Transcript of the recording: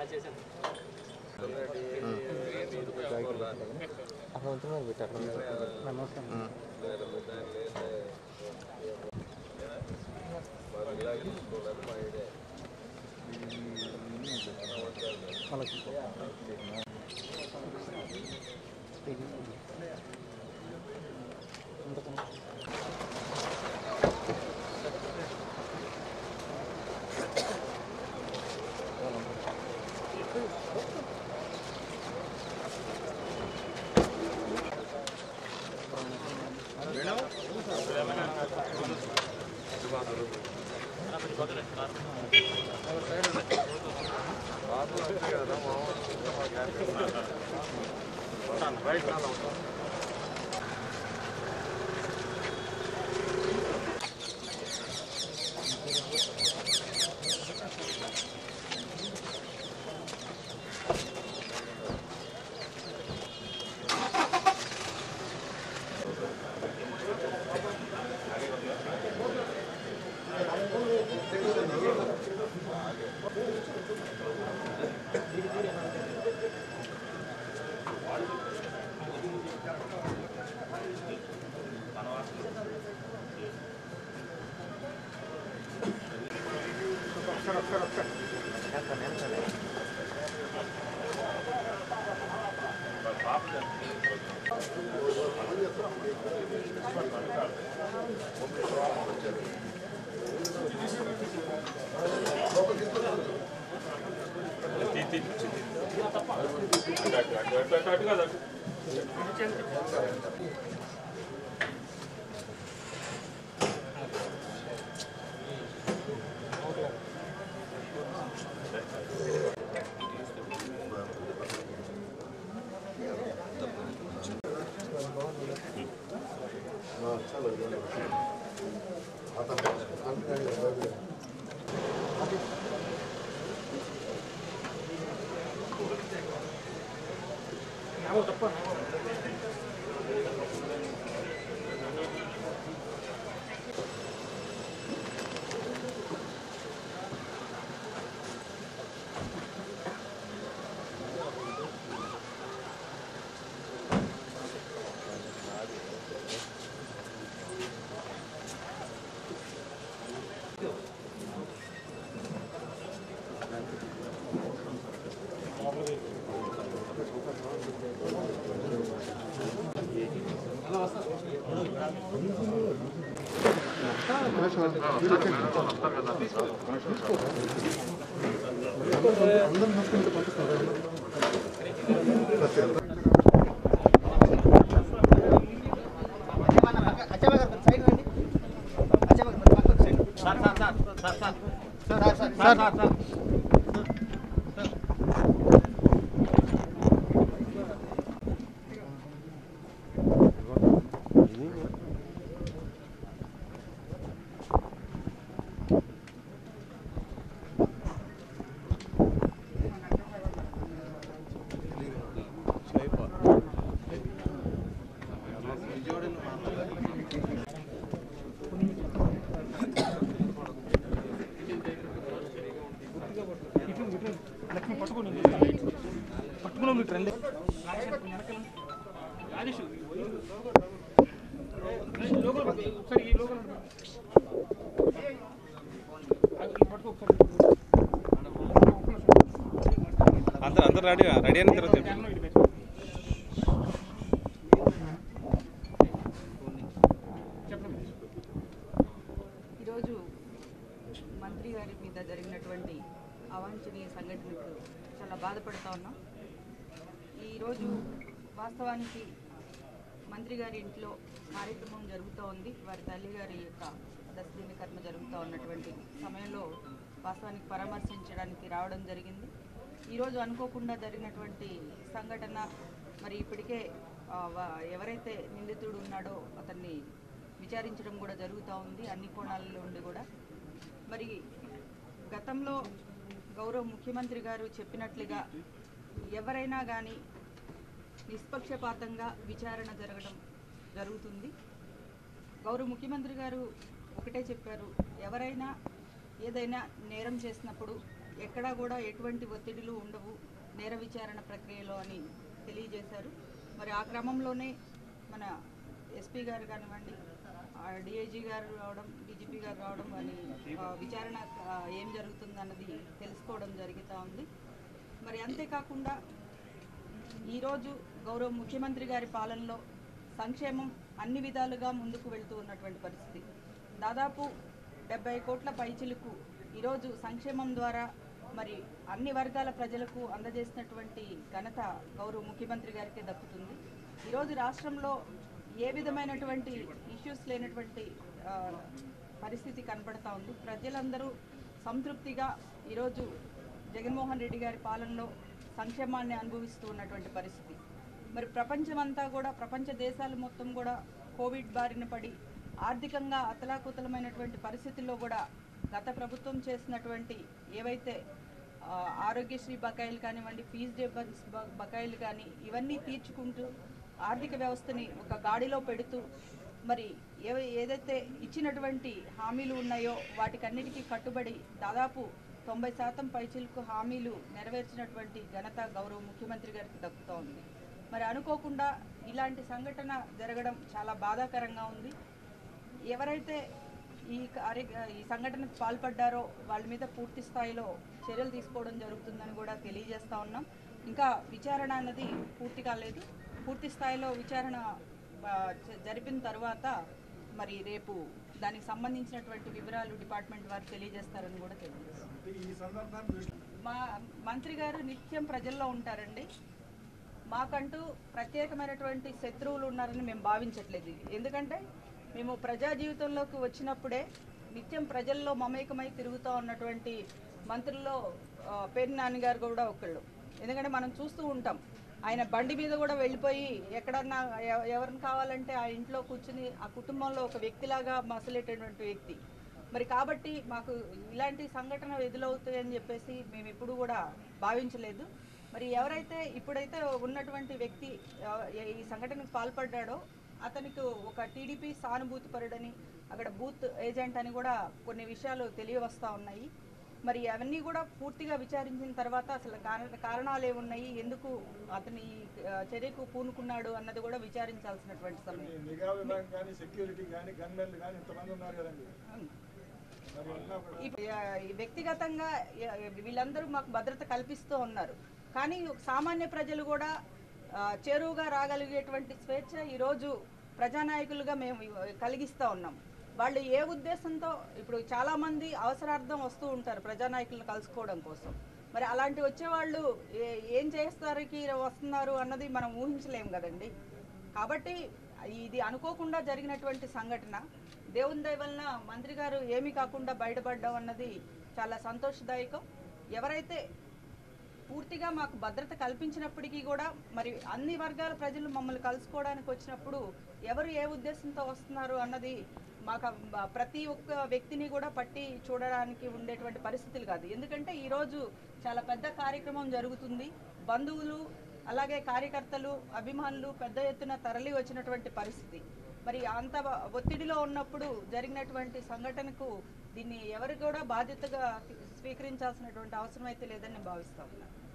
అక్కడ ఉంటున్నారు పెట్టారు అందరు అందరు రెడీ రెడీ అయిన తర్వాత చెప్పండి. ఈరోజు మంత్రి గారి మీద జరిగినటువంటి అవాంఛనీయ సంఘటనకు చాలా బాధపడుతూ ఉన్నాం ఈరోజు వాస్తవానికి మంత్రి గారి ఇంట్లో కార్యక్రమం జరుగుతూ ఉంది వారి తల్లి గారి యొక్క దశదిన కర్మ జరుగుతూ ఉన్నటువంటి సమయంలో వాస్తవానికి పరామర్శించడానికి రావడం జరిగింది ఈరోజు అనుకోకుండా జరిగినటువంటి సంఘటన మరి ఇప్పటికే ఆ, వా- ఎవరైతే నిందితుడు ఉన్నాడో అతన్ని విచారించడం కూడా జరుగుతూ ఉంది అన్ని కోణాల నుండి కూడా మరి గతంలో గౌరవ ముఖ్యమంత్రి గారు చెప్పినట్లుగా ఎవరైనా కానీ నిష్పక్షపాతంగా విచారణ జరగడం జరుగుతుంది గౌరవ ముఖ్యమంత్రి గారు ఒకటే చెప్పారు ఎవరైనా ఏదైనా నేరం చేసినప్పుడు ఎక్కడా కూడా ఎటువంటి ఒత్తిడిలు ఉండవు నేర విచారణ ప్రక్రియలో అని తెలియజేశారు మరి ఆ క్రమంలోనే మన ఎస్పీ గారు కానివ్వండి డిఐజీ గారు రావడం డీజీపీ గారు రావడం అని ఆ, విచారణ ఆ, ఏం జరుగుతుందన్నది తెలుసుకోవడం జరుగుతూ ఉంది మరి అంతేకాకుండా ఈరోజు గౌరవ ముఖ్యమంత్రి గారి పాలనలో సంక్షేమం అన్ని విధాలుగా ముందుకు వెళ్తూ ఉన్నటువంటి పరిస్థితి దాదాపు డెబ్బై కోట్ల పైచిలకు ఈరోజు సంక్షేమం ద్వారా మరి అన్ని వర్గాల ప్రజలకు అందజేసినటువంటి ఘనత గౌరవ ముఖ్యమంత్రి గారికి దక్కుతుంది ఈరోజు రాష్ట్రంలో ఏ విధమైనటువంటి ఇష్యూస్ లేనటువంటి ఆ, పరిస్థితి కనబడతా ఉంది ప్రజలందరూ సంతృప్తిగా ఈరోజు జగన్మోహన్ రెడ్డి గారి పాలనలో సంక్షేమాన్ని అనుభవిస్తూ ఉన్నటువంటి పరిస్థితి మరి ప్రపంచమంతా కూడా ప్రపంచ దేశాలు మొత్తం కూడా కోవిడ్ బారిన పడి ఆర్థికంగా అతలాకుతలమైనటువంటి పరిస్థితుల్లో కూడా గత ప్రభుత్వం చేసినటువంటి ఏవైతే ఆ, ఆరోగ్యశ్రీ బకాయిలు కానివ్వండి ఫీజు డెబన్స్ బకాయిలు కానీ ఇవన్నీ తీర్చుకుంటూ ఆర్థిక వ్యవస్థని ఒక గాడిలో పెడుతూ మరి ఏ ఏదైతే ఇచ్చినటువంటి హామీలు ఉన్నాయో వాటికన్నిటికీ కట్టుబడి దాదాపు తొంభై శాతం పైచిలకు హామీలు నెరవేర్చినటువంటి ఘనత గౌరవ ముఖ్యమంత్రి గారికి దక్కుతూ ఉంది మరి అనుకోకుండా ఇలాంటి సంఘటన జరగడం చాలా బాధాకరంగా ఉంది ఎవరైతే ఈ కార్య ఈ సంఘటనకు పాల్పడ్డారో వాళ్ళ మీద పూర్తి స్థాయిలో చర్యలు తీసుకోవడం జరుగుతుందని కూడా తెలియజేస్తా ఉన్నాం ఇంకా విచారణ అన్నది పూర్తి కాలేదు పూర్తి స్థాయిలో విచారణ ఆ, జ- జరిపిన తర్వాత మరి రేపు దానికి సంబంధించినటువంటి వివరాలు డిపార్ట్మెంట్ వారు తెలియజేస్తారని కూడా తెలియజేస్తాం మా మంత్రి గారు నిత్యం ప్రజల్లో ఉంటారండి మాకంటూ ప్రత్యేకమైనటువంటి శత్రువులు ఉన్నారని మేము భావించట్లేదు ఎందుకంటే మేము ప్రజా జీవితంలోకి వచ్చినప్పుడే నిత్యం ప్రజల్లో మమేకమై తిరుగుతూ ఉన్నటువంటి మంత్రుల్లో ఆ, పేరు నాని గారు కూడా ఒకళ్ళు ఎందుకంటే మనం చూస్తూ ఉంటాం ఆయన బండి మీద కూడా వెళ్ళిపోయి ఎక్కడన్నా ఎవ- ఎవరిని కావాలంటే ఆ ఇంట్లో కూర్చుని ఆ కుటుంబంలో ఒక వ్యక్తిలాగా మసలేటటువంటి వ్యక్తి మరి కాబట్టి మాకు ఇలాంటి సంఘటన ఎదురవుతాయని చెప్పేసి మేము ఎప్పుడు కూడా భావించలేదు మరి ఎవరైతే ఇప్పుడైతే ఉన్నటువంటి వ్యక్తి ఆ, ఈ సంఘటనకు పాల్పడ్డాడో అతనికి ఒక టీడీపీ సానుభూతిపరుడని అక్కడ బూత్ ఏజెంట్ అని కూడా కొన్ని విషయాలు తెలియవస్తా ఉన్నాయి మరి అవన్నీ కూడా పూర్తిగా విచారించిన తర్వాత అసలు కారణ కారణాలు ఏమున్నాయి ఎందుకు అతని ఆ, చర్యకు పూనుకున్నాడు అన్నది కూడా విచారించాల్సినటువంటి సమయం నిఘా విభాగం కానీ సెక్యూరిటీ కానీ గన్మెన్లు కానీ ఇంతమంది ఉన్నారు కదండి మరి ఉన్నా కూడా ఇప్పుడు, ఆ, ఈ వ్యక్తిగతంగా ఆ, వీళ్ళందరూ మాకు భద్రత కల్పిస్తూ ఉన్నారు కానీ సామాన్య ప్రజలు కూడా ఆ, చేరువుగా రాగలిగేటువంటి స్వేచ్ఛ ఈరోజు ప్రజానాయకులుగా మేము ఇవ- కలిగిస్తూ ఉన్నాం వాళ్ళు ఏ ఉద్దేశంతో ఇప్పుడు చాలామంది అవసరార్థం వస్తూ ఉంటారు ప్రజానాయకులను కలుసుకోవడం కోసం మరి అలాంటి వచ్చేవాళ్ళు ఏ- ఏం చేస్తారుకి వస్తున్నారు అన్నది మనం ఊహించలేం కదండి కాబట్టి ఇది అనుకోకుండా జరిగినటువంటి సంఘటన దేవుని దయ వలన మంత్రి గారు ఏమీ కాకుండా బయటపడ్డం అన్నది చాలా సంతోషదాయకం ఎవరైతే పూర్తిగా మాకు భద్రత కల్పించినప్పటికీ కూడా మరి అన్ని వర్గాల ప్రజలు మమ్మల్ని కలుసుకోవడానికి వచ్చినప్పుడు ఎవరు ఏ ఉద్దేశంతో వస్తున్నారు అన్నది మాకు ఆ ప్రతి ఒక్క వ్యక్తిని కూడా పట్టి చూడడానికి ఉండేటువంటి పరిస్థితులు కాదు ఎందుకంటే ఈరోజు చాలా పెద్ద కార్యక్రమం జరుగుతుంది బంధువులు అలాగే కార్యకర్తలు అభిమానులు పెద్ద ఎత్తున తరలి వచ్చినటువంటి పరిస్థితి మరి అంత ఒత్తిడిలో ఉన్నప్పుడు జరిగినటువంటి సంఘటనకు దీన్ని ఎవరు కూడా బాధ్యతగా స్వీకరించాల్సినటువంటి అవసరం అయితే లేదని నేను భావిస్తా ఉన్నాను